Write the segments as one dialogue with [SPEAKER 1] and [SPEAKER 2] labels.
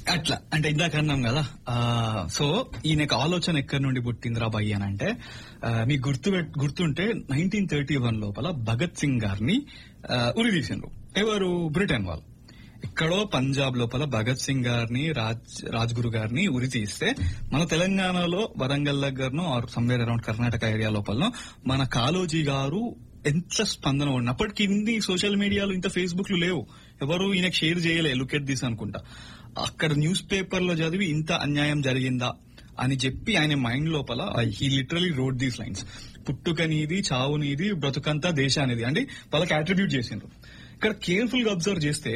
[SPEAKER 1] అట్లా అంటే ఇందాక అన్నాం కదా ఆ, సో ఈయనకు ఆలోచన ఎక్కడి నుండి పుట్టిందిరా భయ్ అని అంటే ఆ, మీకు గుర్తు పెట్- గుర్తుంటే నైన్టీన్ థర్టీ వన్ లోపల భగత్ సింగ్ గారిని ఆ, ఉరిదీసిండ్రు ఎవరు బ్రిటన్ వాళ్ళు ఎక్కడో పంజాబ్ లోపల భగత్ సింగ్ గారిని రాజ్ రాజ్గురు గారిని ఉరి తీస్తే మన తెలంగాణలో వరంగల్ దగ్గరనో or somewhere around Karnataka area లోపల మన కాలోజీ గారు ఎంత స్పందన ఉంది అప్పటికి ఇన్ని సోషల్ మీడియాలో ఇంత ఫేస్బుక్ లేవు ఎవరు ఈయనకు షేర్ చేయలే లుక్ ఎట్ దిస్ అనుకుంటా అక్కడ న్యూస్ పేపర్ లో చదివి ఇంత అన్యాయం జరిగిందా అని చెప్పి ఆయన మైండ్ లోపల he literally wrote these lines పుట్టుకనిది చావునిది బ్రతుకంతా దేశానిది అంటే వాళ్ళకి అట్రిబ్యూట్ చేసిండ్రు ఇక్కడ కేర్ఫుల్ గా అబ్జర్వ్ చేస్తే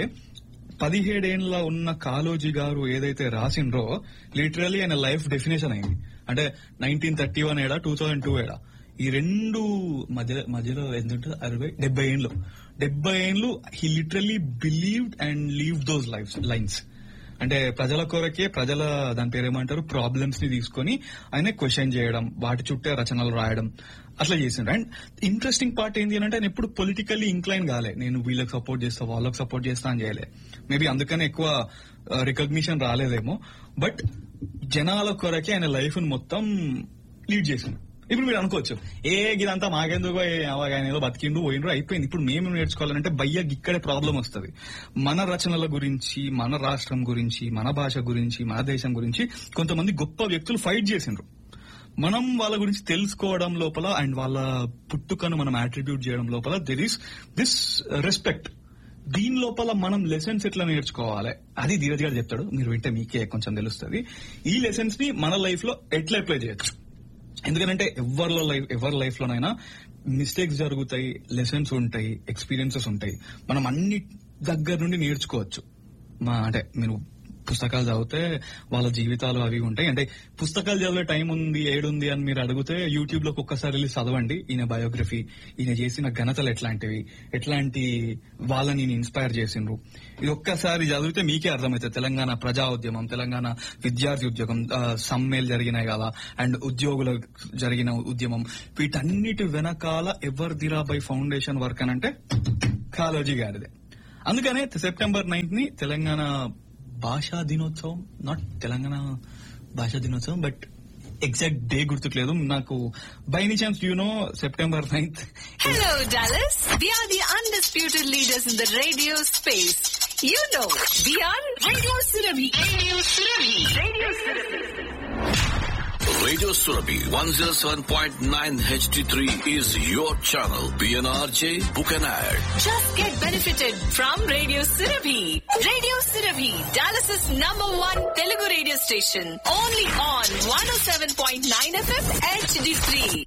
[SPEAKER 1] పదిహేడేళ్ల ఉన్న కాలోజీ గారు ఏదైతే రాసిండ్రో లిటరలీ ఆయన లైఫ్ డెఫినేషన్ అయింది అంటే నైన్టీన్ థర్టీ వన్ ఏడా టూ థౌసండ్ టూ ఏడా ఈ రెండు మధ్య మధ్యలో ఎంత ఉంటుంది అరవై డెబ్బై ఏళ్ళు డెబ్బై ఏళ్ళు he literally believed and live those life lines అంటే ప్రజల కొరకే ప్రజల దాని పేరు ఏమంటారు ప్రాబ్లమ్స్ ని తీసుకొని ఆయన క్వశ్చన్ చేయడం వాటి చుట్టే రచనలు రాయడం అట్లా చేసిండ్రు అండ్ ఇంట్రెస్టింగ్ పార్ట్ ఏంటి అని అంటే ఆయన ఎప్పుడు పొలిటికల్లీ ఇంక్లైన్ కాలే నేను వీళ్ళకి సపోర్ట్ చేస్తా వాళ్ళకి సపోర్ట్ చేస్తా అని చేయలే మేబీ అందుకనే ఎక్కువ రికగ్నిషన్ రాలేదేమో బట్ జనాల కొరకే ఆయన లైఫ్ మొత్తం లీడ్ చేసిండు ఇప్పుడు మీరు అనుకోవచ్చు ఏ ఇదంతా మాకెందుకు ఏ అవ్వ ఆయన ఏదో బతికిండు పోయిండ్రు అయిపోయింది ఇప్పుడు మేము నేర్చుకోవాలంటే బయ్య ఇక్కడే ప్రాబ్లం వస్తుంది మన రచనల గురించి మన రాష్ట్రం గురించి మన భాష గురించి మన దేశం గురించి కొంతమంది గొప్ప వ్యక్తులు ఫైట్ చేసిండ్రు మనం వాళ్ళ గురించి తెలుసుకోవడం లోపల అండ్ వాళ్ళ పుట్టుకను మనం అట్రిబ్యూట్ చేయడం లోపల దెర్ ఈస్ దిస్ రెస్పెక్ట్ దీని లోపల మనం లెసన్స్ ఎట్లా నేర్చుకోవాలి అది ధీరజ్ గారు చెప్తాడు మీరు వింటే మీకే కొంచెం తెలుస్తుంది ఈ లెసన్స్ ని మన లైఫ్ లో ఎట్లా అప్లై చేయొచ్చు ఎందుకంటే ఎవరిలో లైఫ్ ఎవరి లైఫ్ లోనైనా మిస్టేక్స్ జరుగుతాయి లెసన్స్ ఉంటాయి ఎక్స్పీరియన్సెస్ ఉంటాయి మనం అన్ని దగ్గర నుండి నేర్చుకోవచ్చు మా అంటే మీరు పుస్తకాలు చదివితే వాళ్ళ జీవితాలు అవి ఉంటాయి అంటే పుస్తకాలు చదివే టైం ఉంది ఏడుంది అని మీరు అడిగితే యూట్యూబ్ లోకి ఒక్కసారి వెళ్ళి చదవండి ఈయన బయోగ్రఫీ ఈయన చేసిన ఘనతలు ఎట్లాంటివి ఎట్లాంటి వాళ్ళని ఇన్స్పైర్ చేసిండ్రు ఇది ఒక్కసారి చదివితే మీకే అర్థమవుతుంది తెలంగాణ ప్రజా ఉద్యమం తెలంగాణ విద్యార్థి ఉద్యోగం ఆ, సమ్మెలు జరిగినాయి కదా అండ్ ఉద్యోగుల జరిగిన ఉద్యమం వీటన్నిటి వెనకాల ఎవరిదిరా బై ఫౌండేషన్ వర్క్ అని అంటే కాలోజీ గారిదే అందుకనే సెప్టెంబర్ నైన్త్ ని తెలంగాణ భాషా దినోత్సవం నాట్ తెలంగాణ భాషా దినోత్సవం బట్ ఎగ్జాక్ట్ డే గుర్తుకులేదు నాకు by any chance you know September ninth
[SPEAKER 2] Hello, Dallas. We are the undisputed leaders in the radio space. You know, we are Radio Surabhi. Radio Surabhi. Radio Surabhi.
[SPEAKER 3] Radio Surabhi 107.9 HD3 is your channel. PNRJ, book an ad.
[SPEAKER 2] Just get benefited from Radio Surabhi. Radio Surabhi, Dallas's number one Telugu radio station. Only on 107.9 FM HD3.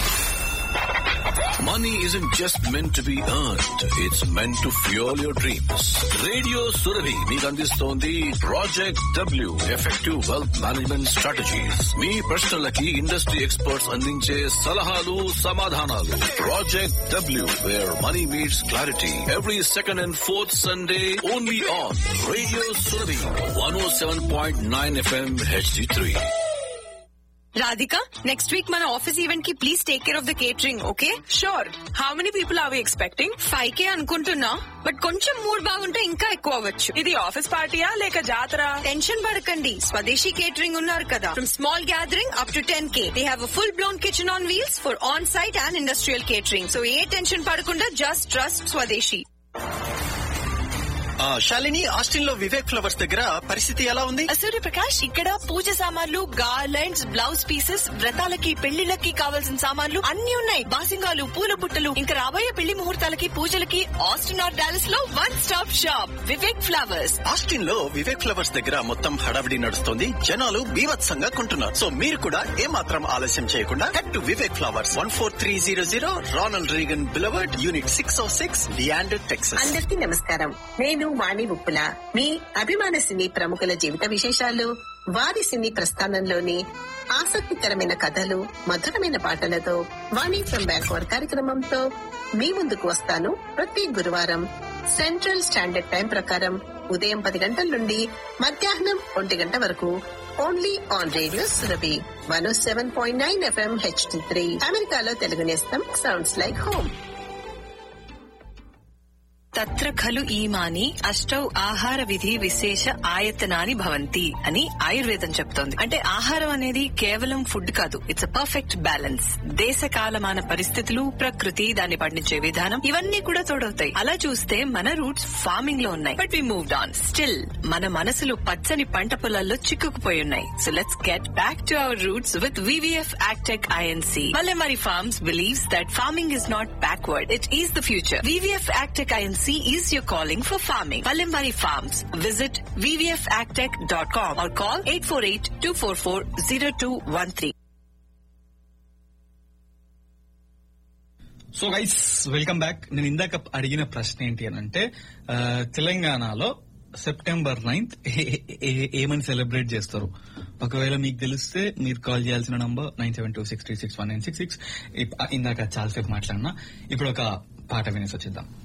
[SPEAKER 3] Money isn't just meant to be earned. It's meant to fuel your dreams. Radio Surabhi మీకు అందిస్తోంది project W effective wealth management strategies మీ ప్రశ్నలకి industry experts అందించే సలహాలు సమాధానాలు project W where money meets clarity every second and fourth Sunday only on radio Surabhi one o seven point nine FM HD three
[SPEAKER 2] Radhika, next week మన office event కి please take care of the catering okay
[SPEAKER 4] sure how many people are we expecting
[SPEAKER 2] five K అనుకుంటున్నా but కొంచెం mood బాగుంటే ఇంకా ఎక్కువ అవ్వచ్చు
[SPEAKER 4] ఇది office పార్టీయా లేక జాతర
[SPEAKER 2] టెన్షన్ పడకండి స్వదేశీ కేటరింగ్ ఉన్నారు కదా from small gathering up to ten K they have full blown kitchen on wheels for on site and industrial catering so ఏ టెన్షన్ పడకుండా జస్ట్ ట్రస్ట్ స్వదేశీ
[SPEAKER 5] ఆ, శాలిని ఆస్టిన్ లో వివేక్ ఫ్లవర్స్ దగ్గర పరిస్థితి ఎలా ఉంది
[SPEAKER 4] సూర్యప్రకాష్ ఇక్కడ పూజ సామాన్లు గార్లెండ్స్ బ్లౌజ్ పీసెస్ వ్రతాలకి పెళ్లిళ్ళకి కావాల్సిన సామాన్లు అన్ని ఉన్నాయి బాసింగాలు పూల బుట్టలు ఇంకా రాబోయే పెళ్లి ముహూర్తాలకి పూజలకి ఆస్టిన్ ఆర్ డాలస్ లో one stop shop Vivek Flowers
[SPEAKER 5] Austin లో వివేక్ ఫ్లవర్స్ దగ్గర మొత్తం హడావిడి నడుస్తుంది జనాలు బీభత్సంగా కొంటున్నారు సో మీరు కూడా ఏ మాత్రం ఆలస్యం చేయకుండా head to Vivek Flowers one four three zero zero Ronald Reagan boulevard unit six o six Leander Texas
[SPEAKER 6] అందరికీ నమస్కారం నేను వాణి ఉప్పుల మీ అభిమాన సినీ ప్రముఖుల జీవిత విశేషాలు వారి సినీ ప్రస్థానంలోని ఆసక్తికరమైన కథలు మధురమైన పాటలతో వాణి ఫ్రమ్ బ్యాక్వర్డ్ కార్యక్రమంతో మీ ముందుకు వస్తాను ప్రతి గురువారం సెంట్రల్ స్టాండర్డ్ టైం ప్రకారం ఉదయం పది గంటల నుండి మధ్యాహ్నం ఒంటి గంట వరకు only on radio Surabhi one seven point nine FM HD three అమెరికాలో తెలుగు నేస్తం సౌండ్స్ లైక్ హోమ్
[SPEAKER 4] తత్ర ఖలు ఈమాని అష్టౌ ఆహార విధి విశేష ఆయతనాని భవంతి అని ఆయుర్వేదం చెప్తోంది అంటే ఆహారం అనేది కేవలం ఫుడ్ కాదు ఇట్స్ అ పర్ఫెక్ట్ బ్యాలెన్స్ దేశ కాలమాన పరిస్థితులు ప్రకృతి దాన్ని పండించే విధానం ఇవన్నీ కూడా తోడవుతాయి అలా చూస్తే మన రూట్స్ ఫార్మింగ్ లో ఉన్నాయి but we moved on still మన మనసులు పచ్చని పంట పొలాల్లో చిక్కుకుపోయి ఉన్నాయి so let's get back to our roots with VVF AgTech INC Palamari Farms believes that farming is not backward, it is the future. VVF Agtech INC is your calling for farming. Palamari Farms. Visit vvfagtech.com or call 848-244-0213.
[SPEAKER 1] So guys welcome back నేను ఇందాక అడిగిన ప్రశ్న ఏంటి అని అంటే ఆ, తెలంగాణలో September ninth ఏమని సెలబ్రేట్ చేస్తారు ఒకవేళ మీకు తెలిస్తే మీరు కాల్ చేయాల్సిన number nine seven two six three six one nine six six ఇందాక చాలాసేపు మాట్లాడినా ఇప్పుడు ఒక పాట వినేసి వచ్చేద్దాం